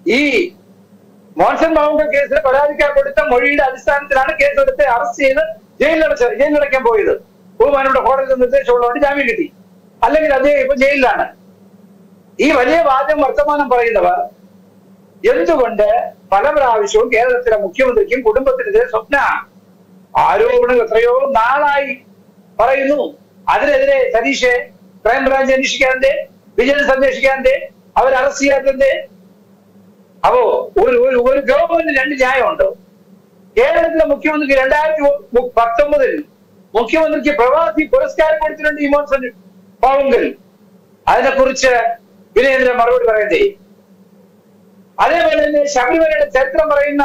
ഈ മോൻസൺ ബാബുന്റെ കേസിൽ പരാതിക്കാർ കൊടുത്ത മൊഴിയുടെ അടിസ്ഥാനത്തിലാണ് കേസെടുത്ത് അറസ്റ്റ് ചെയ്ത് ജയിലിലടച്ച ജയിലിലടയ്ക്കാൻ പോയത് ബഹുമാനയുടെ കോടതി നിർദ്ദേശമുള്ളതുകൊണ്ട് ജാമ്യം കിട്ടി അല്ലെങ്കിൽ അദ്ദേഹം ഇപ്പൊ ജയിലിലാണ് ഈ വലിയ വാദം വർത്തമാനം പറയുന്നവർ എന്തുകൊണ്ട് പല പ്രാവശ്യവും കേരളത്തിലെ മുഖ്യമന്ത്രിക്കും കുടുംബത്തിനെതിരെ സ്വപ്ന ആരോപണങ്ങൾ എത്രയോ നാളായി പറയുന്നു അതിനെതിരെ സതീഷെ ക്രൈംബ്രാഞ്ച് അന്വേഷിക്കാന്റെ വിജിലൻസ് അന്വേഷിക്കാന്റെ അവർ അറസ്റ്റ് ചെയ്യാത്തന്റെ അപ്പോ ഒരു ഒരു ഒരു ഗവൺമെന്റ് രണ്ട് ന്യായമുണ്ടോ കേരളത്തിലെ മുഖ്യമന്ത്രിക്ക് രണ്ടായിരത്തി മു- പത്തൊമ്പതിൽ മുഖ്യമന്ത്രിക്ക് പ്രവാസി പുരസ്കാരം കൊടുത്തിട്ടുണ്ട് ഈ മോൻസൺ പാവുങ്കൽ അതിനെക്കുറിച്ച് വിനയേന്ദ്രൻ മറുപടി പറയണ്ടേ അതേപോലെ തന്നെ ശബരിമലയുടെ ചരിത്രം പറയുന്ന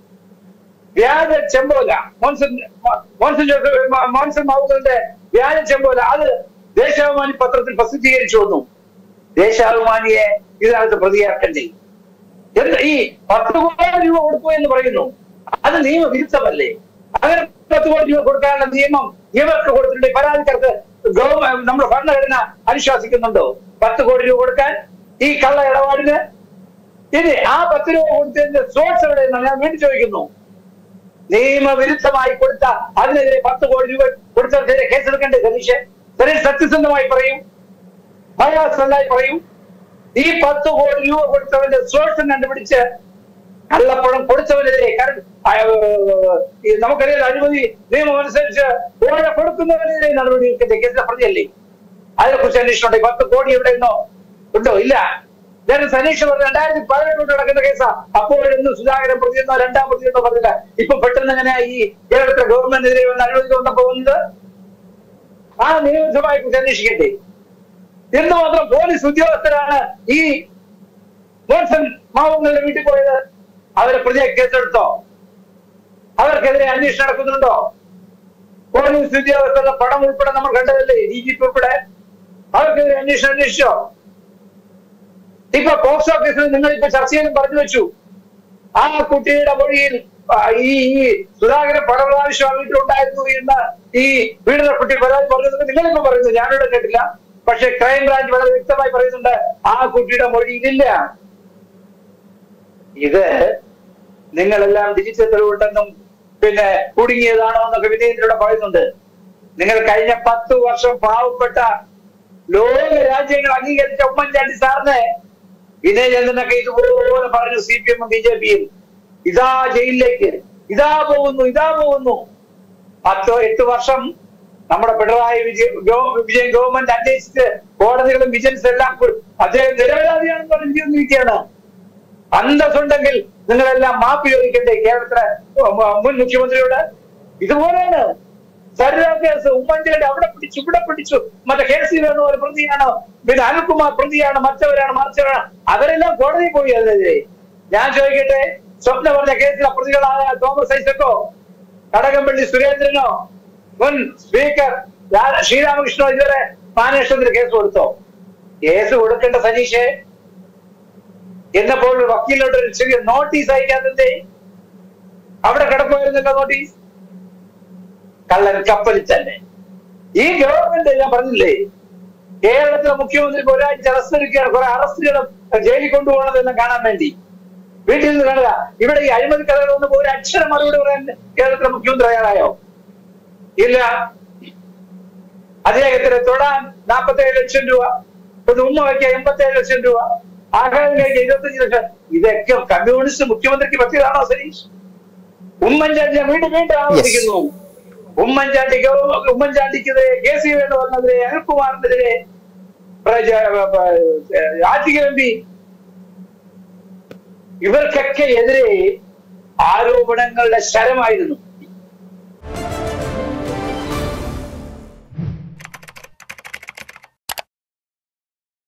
വ്യാജ ചെമ്പോല മോൻസൺ മോൻസൺ ജോസഫ് മ- മോൻസൺ മാവുകളുടെ വ്യാജ ചെമ്പോല അത് ദേശാഭിമാനി പത്രത്തിൽ പ്രസിദ്ധീകരിച്ചു വന്നു ദേശാഭിമാനിയെ ഇതിനകത്ത് പ്രതിയാക്കണ്ടേ എന്ത് ഈ പത്ത് കോടി രൂപ കൊടുക്കുക എന്ന് പറയുന്നു അത് നിയമവിരുദ്ധമല്ലേ അങ്ങനെ പത്ത് കോടി രൂപ കൊടുക്കാനുള്ള നിയമം ഇവർക്ക് കൊടുത്തിട്ടുണ്ട് പരാതിക്കാർക്ക് ഗവൺമെന്റ് നമ്മുടെ ഭരണഘടന അനുശാസിക്കുന്നുണ്ടോ പത്ത് കോടി രൂപ കൊടുക്കാൻ ഈ കള്ള ഇടപാടിന് ഇനി ആ പത്ത് രൂപ കൊടുത്തതിന്റെ സോഴ്സ് എവിടെയെന്നാണ് ഞാൻ വീണ്ടും ചോദിക്കുന്നു നിയമവിരുദ്ധമായി കൊടുത്ത അതിനെതിരെ പത്ത് കോടി രൂപ കൊടുത്തതിനെതിരെ കേസെടുക്കണ്ടേ സതീഷ് സതീഷ് സത്യസന്ധമായി പറയും ഭയാസല്ലായി പറയും ഈ പത്ത് കോടി രൂപ കൊടുത്തവന്റെ സോഴ്സ് കണ്ടുപിടിച്ച് കള്ളപ്പണം കൊടുത്തവനെതിരെ കാരണം ആ, ഈ നമുക്കറിയാം അഴിമതി നിയമം അനുസരിച്ച് ഓഴ കൊടുക്കുന്നവനെതിരെ നടപടി എടുക്കേണ്ട കേസിലെ പ്രതിയല്ലേ അതിനെ കുറിച്ച് അന്വേഷണം ഉണ്ട് ഈ പത്ത് കോടി എവിടെയെന്നോ ഉണ്ടോ ഇല്ല ഞാൻ സനീഷ് പറഞ്ഞു രണ്ടായിരത്തി പതിനെട്ടോട്ട് നടക്കുന്ന കേസാ അപ്പോഴൊന്നും സുധാകരൻ പ്രതിയെന്നോ രണ്ടാം പ്രതിയെന്നോ പറഞ്ഞില്ല ഇപ്പൊ പെട്ടെന്ന് എങ്ങനെ ഈ കേരളത്തിലെ ഗവൺമെന്റിനെതിരെ വന്ന് അഴിമതി വന്നപ്പോ വന്നത് ആ നിയമസഭയെ കുറിച്ച് അന്വേഷിക്കണ്ടേ എന്തുമാത്രം പോലീസ് ഉദ്യോഗസ്ഥരാണ് ഈ മോൻസൺ മാവുങ്ങളുടെ വീട്ടിൽ പോയത് അവരെ പ്രതിയെ കേസെടുത്തോ അവർക്കെതിരെ അന്വേഷണം നടക്കുന്നുണ്ടോ പോലീസ് ഉദ്യോഗസ്ഥരുടെ പടം ഉൾപ്പെടെ നമ്മൾ കണ്ടതല്ലേ ഡി ജി പി ഉൾപ്പെടെ അവർക്കെതിരെ അന്വേഷണം അന്വേഷിച്ചോ ഇപ്പൊ പോക്സോ കേസിൽ നിങ്ങൾ ഇപ്പൊ ചർച്ചയിലും പറഞ്ഞു വെച്ചു ആ കുട്ടിയുടെ മൊഴിയിൽ ആ, ഈ ഈ സുധാകരൻ പല പ്രാവശ്യം ആ വീട്ടിലുണ്ടായിരുന്നു എന്ന് ഈ വീടിനെ കുട്ടി പരാതി പറഞ്ഞത് നിങ്ങളിപ്പോ പറയുന്നു ഞാനിവിടെ കേട്ടില്ല പക്ഷെ ക്രൈംബ്രാഞ്ച് വളരെ വ്യക്തമായി പറയുന്നുണ്ട് ആ കുട്ടിയുടെ മൊഴി ഇതില്ല ഇത് നിങ്ങളെല്ലാം ഡിജിറ്റൽ തെളിവുണ്ടെന്നും പിന്നെ കുടുങ്ങിയതാണോ എന്നൊക്കെ വിനയത്തിലൂടെ പറയുന്നുണ്ട് നിങ്ങൾ കഴിഞ്ഞ പത്ത് വർഷം പാവപ്പെട്ട ലോക രാജ്യങ്ങൾ അംഗീകരിച്ച ഉമ്മൻചാണ്ടി സാറിന് വിനയചന്ദ്രനൊക്കെ ഇതുപോലെ പറഞ്ഞു സി പി എമ്മും ബി ജെ പിയും ഇതാ ജയിലിലേക്ക് ഇതാ പോകുന്നു ഇതാ പോകുന്നു പത്തോ എട്ട് വർഷം നമ്മുടെ പിണറായി വിജയൻ ഗവ- വിജയൻ ഗവൺമെന്റ് അന്വേഷിച്ച് കോടതികളും വിജിലൻസ് എല്ലാം കൊ- അദ്ദേഹം നിരപരാധിയാണെന്ന് പറഞ്ഞു ജീവിച്ചിരിക്കുകയാണ് അന്തസ്സുണ്ടെങ്കിൽ നിങ്ങളെല്ലാം മാപ്പ് ചോദിക്കണ്ടേ കേരളത്തിലെ മ- മുൻ മുഖ്യമന്ത്രിയോട് ഇതുപോലെയാണ് സരിത കേസ് ഉമ്മൻചാണ്ടി അവിടെ പിടിച്ചു ഇവിടെ പിടിച്ചു മറ്റേ കെ സി വേണുപോലെ പ്രതിയാണ് പിന്നെ അനിൽകുമാർ പ്രതിയാണ് മറ്റവരാണ് മറിച്ചവരാണ് അവരെല്ലാം കോടതിയിൽ പോയി അതിനെതിരെ ഞാൻ ചോദിക്കട്ടെ സ്വപ്ന പറഞ്ഞ കേസിലെ പ്രതികളായ തോമസ് ഐസക്കോ കടകംപള്ളി സുരേന്ദ്രനോ മുൻ സ്പീക്കർ രാ- ശ്രീരാമകൃഷ്ണനോ ഇതുവരെ മാനേഷ്ണത്തിന് കേസ് കൊടുത്തോ കേസ് കൊടുക്കേണ്ട സനീഷേ എന്നപ്പോൾ വക്കീലിനോട് ഒരു ചെറിയ നോട്ടീസ് അയക്കാത്തത് അവിടെ കിടക്കുമായിരുന്നല്ലോ നോട്ടീസ് കള്ളൻ കപ്പലിൽ തന്നെ ഈ ഗവൺമെന്റ് ഞാൻ പറഞ്ഞില്ലേ കേരളത്തിലെ മുഖ്യമന്ത്രി ഒരാഴ്ച അറസ്റ്റ് എടുക്കുകയാണ് കുറെ അറസ്റ്റുകളും ജയിലിൽ കൊണ്ടുപോകണതെല്ലാം കാണാൻ വേണ്ടി വീട്ടിൽ നിന്ന് കാണുക ഇവിടെ ഈ അഴിമതി കഥകൾ വന്നപ്പോ ഒരു അക്ഷരം മറുപടി പറയാൻ കേരളത്തിലെ മുഖ്യമന്ത്രി തയ്യാറായോ ഇല്ല അദ്ദേഹത്തിന് തൊടാൻ നാൽപ്പത്തേഴ് ലക്ഷം രൂപ ഒരു ഉമ്മ വയ്ക്കാൻ എൺപത്തേഴ് ലക്ഷം രൂപ ആഹാരം കഴിക്കാൻ ഇരുപത്തഞ്ച് ലക്ഷം ഇതൊക്കെ കമ്മ്യൂണിസ്റ്റ് മുഖ്യമന്ത്രിക്ക് പറ്റിയതാണോ സരീഷ് ഉമ്മൻചാണ്ടി ഞാൻ വീണ്ടും വീണ്ടും ആവർത്തിക്കുന്നു ഉമ്മൻചാണ്ടി ഗവ- ഉമ്മൻചാണ്ടിക്കെതിരെ കെ സി വേണുവിനെതിരെ അനിൽകുമാറിനെതിരെ ആറ്റിക എം പി ഇവർക്കൊക്കെ എതിരെ ആരോപണങ്ങളുടെ ശരമായിരുന്നു